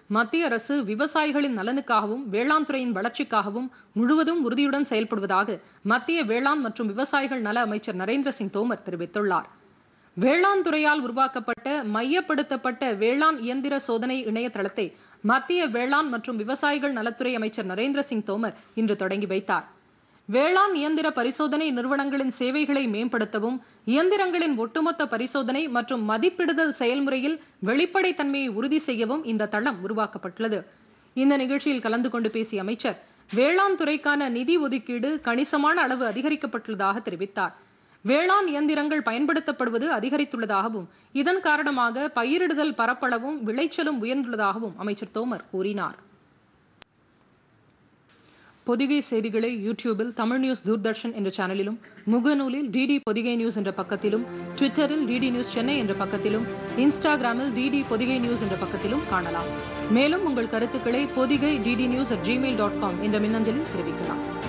மத்திய அரசு விவசாயிகளின் நலனுக்காகவும் வேளாண் துறையின் வளர்ச்சிக்காகவும் முழுவதும் உறுதியுடன் செயல்படுவதாக மத்திய வேளாண் மற்றும் விவசாயிகள் நல அமைச்சர் நரேந்திர சிங் தோமர் தெரிவித்துள்ளார் வேளாண் துறையால் உருவாக்கப்பட்ட மையப்படுத்தப்பட்ட வேளாண் இயந்திர சோதனை இணையதளத்தை மத்திய வேளாண் மற்றும் விவசாயிகள் நலத்துறை அமைச்சர் நரேந்திர சிங் தோமர் இன்று தொடங்கி வைத்தார் வேளாண் இயந்திர பரிசோதனை நிறுவனங்களின் சேவைகளை மேம்படுத்தவும் இயந்திரங்களின் ஒட்டுமொத்த பரிசோதனை மற்றும் மதிப்பிடுதல் செயல்முறையில் வெளிப்படைத்தன்மையை உறுதி செய்யவும் இந்த தளம் உருவாக்கப்பட்டுள்ளது இந்த நிகழ்ச்சியில் கலந்து கொண்டு பேசிய அமைச்சர் வேளாண் துறைக்கான நிதி ஒதுக்கீடு கணிசமான அளவு அதிகரிக்கப்பட்டுள்ளதாக தெரிவித்தார் வேளாண் இயந்திரங்கள் பயன்படுத்தப்படுவது அதிகரித்துள்ளதாகவும் இதன் காரணமாக பயிரிடுதல் பரப்பளவும் விளைச்சலும் உயர்ந்துள்ளதாகவும் அமைச்சர் தோமர் கூறினார் பொதிகை செய்திகளை யூடியூபில் தமிழ் நியூஸ் தூர்தர்ஷன் என்ற சேனலிலும் முகநூலில் டிடி பொதிகை நியூஸ் என்ற பக்கத்திலும் ட்விட்டரில் டிடி நியூஸ் சென்னை என்ற பக்கத்திலும் இன்ஸ்டாகிராமில் டிடி பொதிகை நியூஸ் என்ற பக்கத்திலும் காணலாம் மேலும் உங்கள் கருத்துக்களை Podhigai DD news at Gmail dot com என்ற மின்னஞ்சலில் தெரிவிக்கலாம்